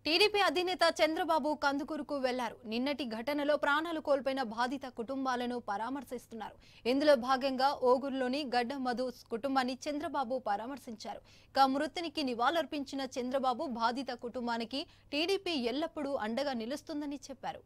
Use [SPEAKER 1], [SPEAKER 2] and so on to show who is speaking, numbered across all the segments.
[SPEAKER 1] TDP అధినేత చంద్రబాబు కందుకూరుకు వెళ్లారు నిన్నటి ఘటనలో ప్రాణాలు కోల్పోయిన బాధిత కుటుంబాలను పరామర్శిస్తున్నారు ఇందులో భాగంగా ఓగురులోని గడ్డ మధు కుటుంబాన్ని చంద్రబాబు పరామర్శించారు ఇక మృతునికి నివాళులర్పించిన చంద్రబాబు బాధిత కుటుంబానికి టీడీపీ ఎల్లప్పుడూ అండగా నిలుస్తుందని చెప్పారు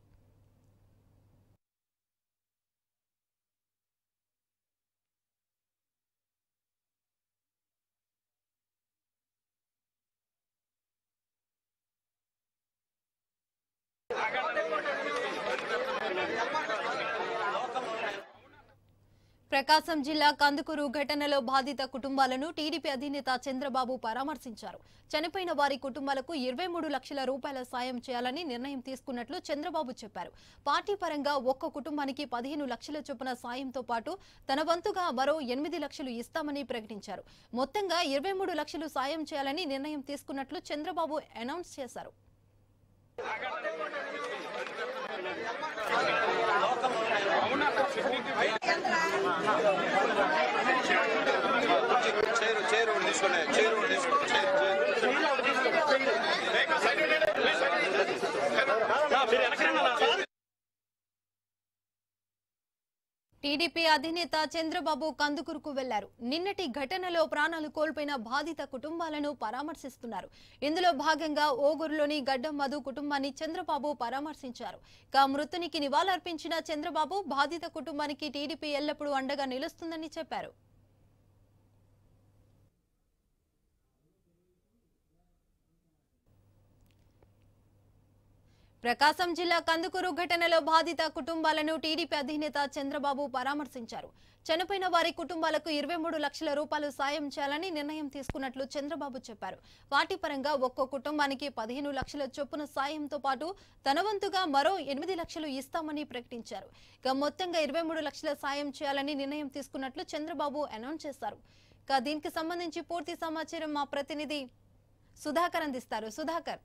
[SPEAKER 1] ప్రకాశం జిల్లా కందుకూరు ఘటనలో బాధిత కుటుంబాలను టీడీపీ అధినేత చంద్రబాబు పరామర్శించారు చనిపోయిన వారి కుటుంబాలకు ఇరవై మూడు లక్షల రూపాయల సాయం చేయాలని నిర్ణయం తీసుకున్నట్లు చంద్రబాబు చెప్పారు పార్టీ పరంగా ఒక్క కుటుంబానికి పదిహేను లక్షల చొప్పున సాయంతో పాటు తన వంతుగా మరో ఎనిమిది లక్షలు ఇస్తామని ప్రకటించారు మొత్తంగా ఇరవై మూడు లక్షలు సాయం చేయాలని నిర్ణయం తీసుకున్నట్లు చంద్రబాబు అనౌన్స్ చేశారు
[SPEAKER 2] చైరు చైరు ఒకటి తీసుకోండి చైరు ఒకటి తీసుకోండి చైరు చైరు
[SPEAKER 1] టీడీపీ అధినేత చంద్రబాబు కందుకూరుకు వెళ్లారు నిన్నటి ఘటనలో ప్రాణాలు కోల్పోయిన బాధిత కుటుంబాలను పరామర్శిస్తున్నారు ఇందులో భాగంగా ఓగూరులోని గడ్డం మధు కుటుంబాన్ని చంద్రబాబు పరామర్శించారు ఇక మృతునికి నివాళులర్పించిన చంద్రబాబు బాధిత కుటుంబానికి టీడీపీ ఎల్లప్పుడూ అండగా నిలుస్తుందని చెప్పారు ప్రకాశం జిల్లా కందుకూరు ఘటనలో బాధిత కుటుంబాలను టీడీపీ అధినేత చంద్రబాబు పరామర్శించారు చనిపోయిన వారి కుటుంబాలకు ఇరవై మూడు లక్షల రూపాయలు సాయం చేయాలని నిర్ణయం తీసుకున్నట్లు చంద్రబాబు చెప్పారు పార్టీ పరంగా ఒక్కో కుటుంబానికి పదిహేను లక్షల చొప్పున సాయంతో పాటు తన వంతుగా మరో ఎనిమిది లక్షలు ఇస్తామని ప్రకటించారు ఇక మొత్తంగా ఇరవై మూడు లక్షల సాయం చేయాలని నిర్ణయం తీసుకున్నట్లు చంద్రబాబు అనౌన్స్ చేశారు ఇక దీనికి సంబంధించి పూర్తి సమాచారం మా ప్రతినిధి సుధాకర్ అందిస్తారు సుధాకర్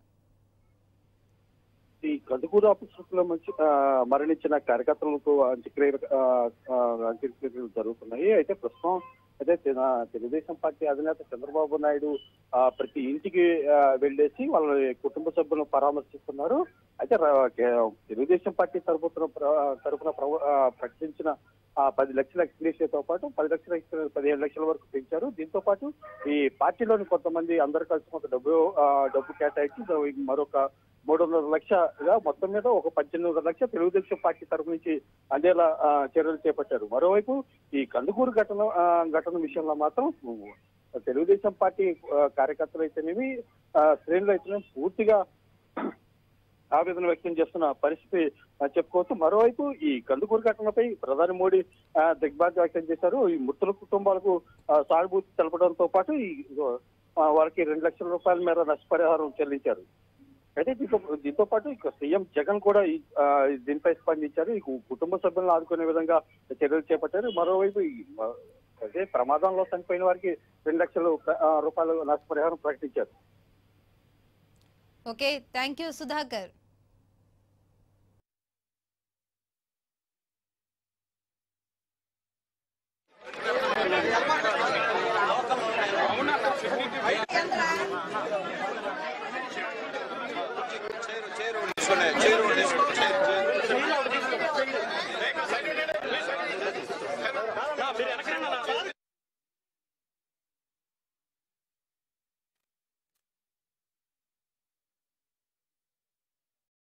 [SPEAKER 3] ఈ కందుకూరు ఆఫీసులో మంచి ఆ, మరణించిన కార్యకర్తలకు అంత్యక్రియలు ఆ, ఆ, అంత్యక్రియలు జరుగుతున్నాయి అయితే ప్రస్తుతం అయితే తెన- తెలుగుదేశం పార్టీ అధినేత చంద్రబాబు నాయుడు ఆ, ప్రతి ఇంటికి ఆ, వెళ్ళేసి వాళ్ళ కుటుంబ సభ్యులను పరామర్శిస్తున్నారు అయితే ర- కే- తెలుగుదేశం పార్టీ తరపున ప్ర- తరపున ప్రవ- ఆ, ప్రకటించిన ఆ పది లక్షల ఎక్స్గ్రేషియాతో పాటు పది లక్షల ఎక్స్- పదిహేడు లక్షల వరకు పెంచారు దీంతో పాటు ఈ పార్టీలోని కొంతమంది అందరు కలిసి కొంత డబ్బు ఆ, డబ్బు కేటాయించి దో- మరొక మూడున్నర లక్షగా మొత్తం మీద ఒక పద్దెనిమిది లక్ష తెలుగుదేశం పార్టీ తరపు నుంచి అందేలా ఆ, చర్యలు చేపట్టారు మరోవైపు ఈ కందుకూరు ఘటన ఆ, ఘటన విషయంలో మాత్రం తెలుగుదేశం పార్టీ ఆ, కార్యకర్తలు అయితేనేమి ఆ, శ్రేణులు అయితేనేమి పూర్తిగా ఆవేదన వ్యక్తం చేస్తున్న పరిస్థితి ఆ, చెప్పుకోవచ్చు మరోవైపు ఈ కందుకూరు ఘటనపై ప్రధాని మోడీ ఆ, దిగ్బాధ్య వ్యక్తం చేశారు ఈ మృతుల కుటుంబాలకు ఆ, సానుభూతి తెలపడంతో పాటు ఈ ఆ, వారికి రెండు లక్షల రూపాయల మేర నష్టపరిహారం చెల్లించారు అయితే దీంతో దీంతో పాటు ఇక సీఎం జగన్ కూడా ఈ, ఆ, దీనిపై స్పందించారు ఈ కు- కుటుంబ సభ్యులను ఆదుకునే విధంగా చర్యలు చేపట్టారు మరోవైపు ఈ, ఆ, అదే ప్రమాదంలో చనిపోయిన వారికి రెండు లక్షల ఆ, రూపాయలు నష్టపరిహారం ప్రకటించారు
[SPEAKER 1] ఓకే థ్యాంక్ యూ సుధాకర్